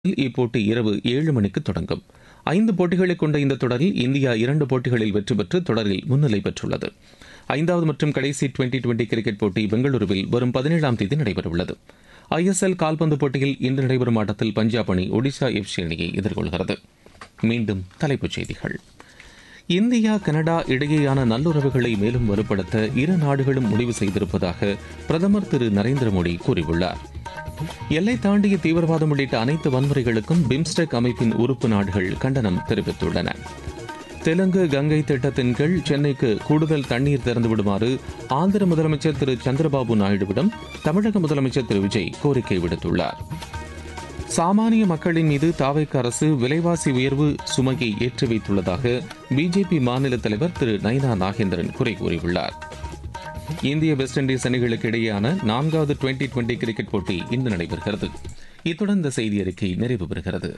இப்போட்டி இரவு ஏழு மணிக்கு தொடங்கும் ஐந்து போட்டிகளை கொண்ட இந்த தொடரில் இந்தியா இரண்டு போட்டிகளில் வெற்றி பெற்று தொடரில் முன்னிலை பெற்றுள்ளது ஐந்தாவது மற்றும் கடைசி டுவெண்டி டுவெண்டி கிரிக்கெட் போட்டி பெங்களூருவில் வரும் பதினேழாம் தேதி நடைபெறவுள்ளது ஐஎஸ்எல் கால்பந்து போட்டியில் இன்று நடைபெறும் ஆட்டத்தில் பஞ்சாப் அணி ஒடிசா எஃப்சி அணியை எதிர்கொள்கிறது மீண்டும் தலைப்புச் செய்திகள் இந்தியா கனடா இடையேயான நல்லுறவுகளை மேலும் வலுப்படுத்த இரு நாடுகளும் முடிவு செய்திருப்பதாக பிரதமர் திரு நரேந்திர மோடி கூறியுள்ளார் எல்லை தாண்டிய தீவிரவாதம் உள்ளிட்ட அனைத்து வன்முறைகளுக்கும் பிம்ஸ்டெக் அமைப்பின் உறுப்பு நாடுகள் கண்டனம் தெரிவித்துள்ளன தெலுங்கு கங்கை திட்டத்தின் கீழ் சென்னைக்கு கூடுதல் தண்ணீர் திறந்து விடுமாறு ஆந்திர முதலமைச்சர் திரு சந்திரபாபு நாயுடுவிடம் தமிழக முதலமைச்சர் திரு விஜய் கோரிக்கை விடுத்துள்ளார் சாமானிய மக்களின் மீது தாவைக்கு அரசு விலைவாசி உயர்வு சுமையை ஏற்றி வைத்துள்ளதாக பிஜேபி மாநில தலைவர் திரு நயினா நாகேந்திரன் குறை கூறியுள்ளார் இந்திய வெஸ்ட் இண்டீஸ் அணிகளுக்கு இடையேயான நான்காவது டுவெண்டி டுவெண்டி கிரிக்கெட் போட்டி இன்று நடைபெறுகிறது இத்துடன் இந்த செய்தி அறிக்கை நிறைவு பெறுகிறது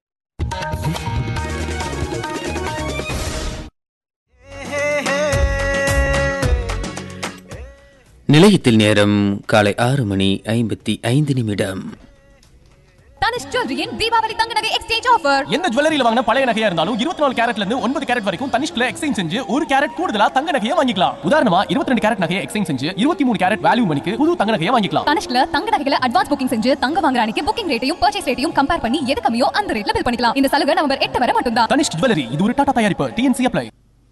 நிலையத்தில் நேரம் காலை ஆறு மணி ஐம்பத்தி ஐந்து நிமிடம் தனுஷ் ஜுவல்லரியின் தீபாவளி தங்க நகை எக்ஸ்சேஞ்ச் ஆஃபர் எந்த ஜுவல்லரியில வாங்கின பழைய நகையா இருந்தாலும் இருபத்தி நாலு கேரட்ல இருந்து ஒன்பது கேரட் வரைக்கும் தனிஷ்ல எக்ஸ்சேஞ்ச் செஞ்சு ஒரு கேரட் கூடுதலா தங்க நகையை வாங்கிக்கலாம் உதாரணமா இருபத்தி ரெண்டு கேரட் நகையை எக்ஸ்சேஞ்ச் செஞ்சு இருபத்தி மூணு கேரட் வேல்யூ மணிக்கு புது தங்க நகையை வாங்கிக்கலாம் தனுஷ்ல தங்க நகைகளை அட்வான்ஸ் புக்கிங் செஞ்சு தங்க வாங்குற அன்னைக்கு புக்கிங் ரேட்டையும் பர்ச்சேஸ் ரேட்டையும் கம்பேர் பண்ணி எது கம்மியோ அந்த ரேட்ல பில் பண்ணிக்கலாம் இந்த சலுகை நவம்பர் எட்டு வரை மட்டும்தான் தனிஷ் ஜுவல்லரி இது ஒரு டாடா தயாரிப்பு டிஎன்சி அப்ளை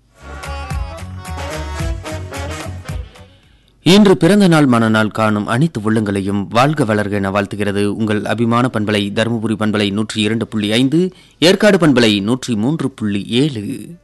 இன்று பிறந்த நாள் மனநாள் காணும் அனைத்து உள்ளங்களையும் வாழ்க வளர்க என வாழ்த்துகிறது உங்கள் அபிமான பண்பலை தருமபுரி பண்பலை நூற்றி இரண்டு புள்ளி ஐந்து ஏற்காடு பண்பலை நூற்றி மூன்று புள்ளி ஏழு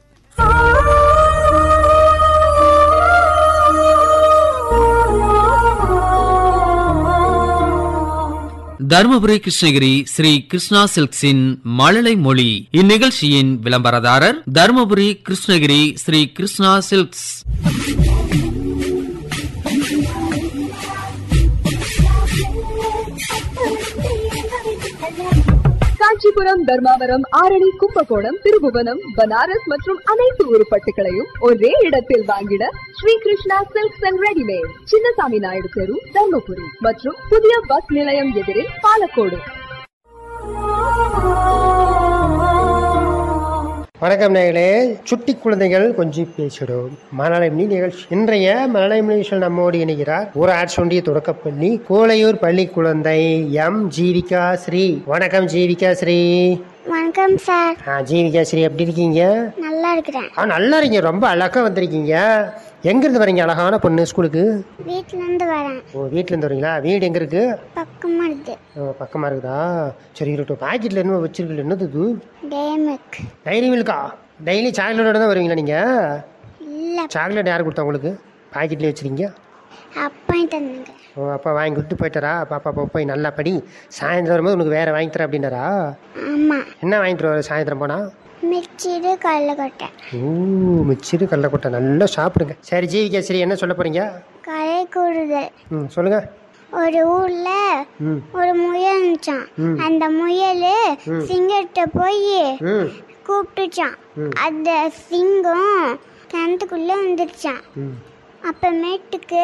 தருமபுரி கிருஷ்ணகிரி ஸ்ரீ கிருஷ்ணா சில்க்ஸின் மழலை மொழி இந்நிகழ்ச்சியின் விளம்பரதாரர் தருமபுரி கிருஷ்ணகிரி ஸ்ரீ கிருஷ்ணா சில்க்ஸ் காஞ்சிபுரம் தர்மாவரம் ஆரணி கும்பகோணம் திருபுவனம் பனாரஸ் மற்றும் அனைத்து உருப்பட்டுகளையும் ஒரே இடத்தில் வாங்கிட Sri Krishna silks and readymade Chinnasamy Naidu தெரு தர்மபுரி மற்றும் புதிய பஸ் நிலையம் எதிரில் பாலக்கோடு வணக்கம் நேயர்களே சுட்டி குழந்தைகள் கொஞ்சம் பேசிடும் மலலைமணி நிகழ்ச்சி இன்றைய மலலைமணி நிகழ்ச்சியில் நம்மோடு இணைகிறார் ஊராட்சி ஒன்றிய தொடக்கப்பள்ளி கோலையூர் பள்ளி குழந்தை எம் ஜீவிகா ஸ்ரீ வணக்கம் ஜீவிகா ஸ்ரீ வணக்கம் சார் ஆ ஜீவிகா ஸ்ரீ எப்படி இருக்கீங்க நல்லா இருக்கிறேன் ஆ நல்லா இருக்கீங்க ரொம்ப அழகா வந்திருக்கீங்க எங்கிருந்து வரீங்க அழகான பொண்ணு ஸ்கூலுக்கு வீட்ல இருந்து வரேன் ஓ வீட்டிலேருந்து வரீங்களா வீடு எங்கே இருக்கு பக்கமா இருக்கு ஓ, பக்கமா இருக்குதா சரி இருக்கட்டும் பாக்கெட்டில் என்ன வச்சிருக்கீங்க என்னது இது டேமிக் டைரி மில்கா டெய்லி சாக்லேட்டோட தான் வருவீங்களா நீங்கள் இல்ல சாக்லேட் யார் கொடுத்தா உங்களுக்கு பாக்கெட்லேயே வச்சுருக்கீங்க அப்பா தந்தாங்க ஓ அப்பா வாங்கி கொடுத்து போயிட்டாரா பாப்பா அப்பா போய் நல்லா படி சாயந்தரம் வரும்போது உனக்கு வேறு வாங்கி தரேன் அப்படின்னாரா ஆமா என்ன வாங்கிட்டு வர சாயந்தரம் போனால் மிச்சிடு கடலக்கொட்டை ஓ மிச்சிரு கடலக்கொட்டை நல்லா சாப்பிடுங்க சரி ஜீவிகா சரி என்ன சொல்ல போகிறீங்க கரை கூடுதல் ம் சொல்லுங்கள் ஒரு ஊர்ல ம் ஒரு முயல் இருந்துச்சான் அந்த முயல் சிங்கத்தை போய் ம் கூப்பிட்டுச்சான் அந்த சிங்கம் கிணத்துக்குள்ள வந்துருச்சான் ம் அப்புறமேட்டுக்கு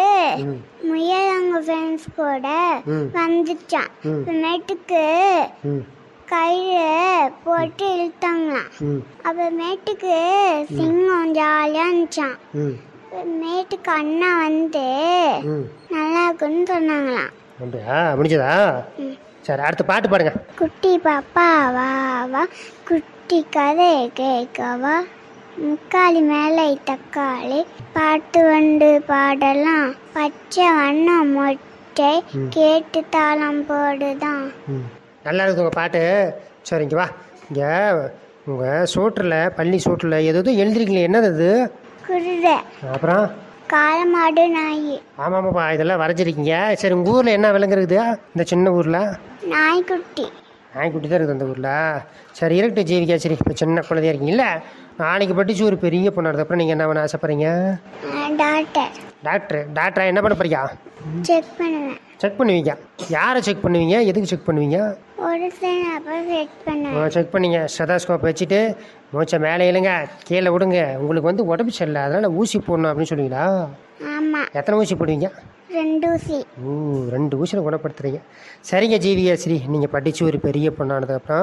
முயல் அவங்க ஃப்ரெண்ட்ஸ் கூட வந்துச்சான் அப்புறமேட்டுக்கு ம் கயிறு போட்டு இழுத்தாங்களாம் ம் அப்புறமேட்டுக்கு சிங்கம் ஜாலியாக இருந்துச்சான் ம் அப்புறமேட்டுக்கு அண்ணா வந்து ம் நல்லா இருக்குன்னு சொன்னாங்களாம் அப்படியா முடிஞ்சதா சரி அடுத்த பாட்டு பாடுங்க குட்டி பாப்பா வா வா குட்டி கதை கேட்கவா முக்காலி மேலே தக்காளி பாட்டு வண்டு பாடலாம் பச்சை வண்ணம் மொட்டை கேட்டு தாளம் போடுதான் ம் நல்லா இருக்குது உங்கள் பாட்டு சரி இங்கே வா இங்கே உங்கள் சோற்றில் பள்ளி சோற்றில் எது எழுதிருக்கீங்களே என்னது அது குருதை அப்புறம் காலமாடு நாய் ஆமாம்மாப்பா இதெல்லாம் வரைஞ்சிருக்கீங்க சரி உங்கள் ஊரில் என்ன விலங்குறது இந்த சின்ன ஊரில் நாய்க்குட்டி நாய்க்குட்டி தான் இருக்குது அந்த ஊரில் சரி இருக்கட்டும் ஜீவிகா சரி இப்போ சின்ன குழந்தையா இருக்கீங்கல்ல நாளைக்கு படிச்சு ஒரு பெரிய பொண்ணு அப்புறம் நீங்கள் என்ன பண்ண ஆசைப்படுறீங்க டாக்டர் டாக்டர் டாக்டரா என்ன பண்ண போறியா செக் பண்ணுவேன் செக் பண்ணுவீங்க யாரை செக் பண்ணுவீங்க எதுக்கு செக் பண்ணுவீங்க ஒரு சைன் அப்புறம் செக் பண்ணுவேன் செக் பண்ணீங்க ஸ்டெதாஸ்கோப் வச்சுட்டு மூச்சை மேலே இழுங்க கீழே விடுங்க உங்களுக்கு வந்து உடம்பு சரியில்லை அதனால் ஊசி போடணும் அப்படின்னு சொல்லுவீங்களா ஆமாம் எத்தனை ஊசி போடுவீங்க ரெண்டு ஊசி ஓ ரெண்டு ஊசியில் குணப்படுத்துறீங்க சரிங்க ஜீவியா ஸ்ரீ நீங்கள் படித்து ஒரு பெரிய பொண்ணானதுக்கப்புறம்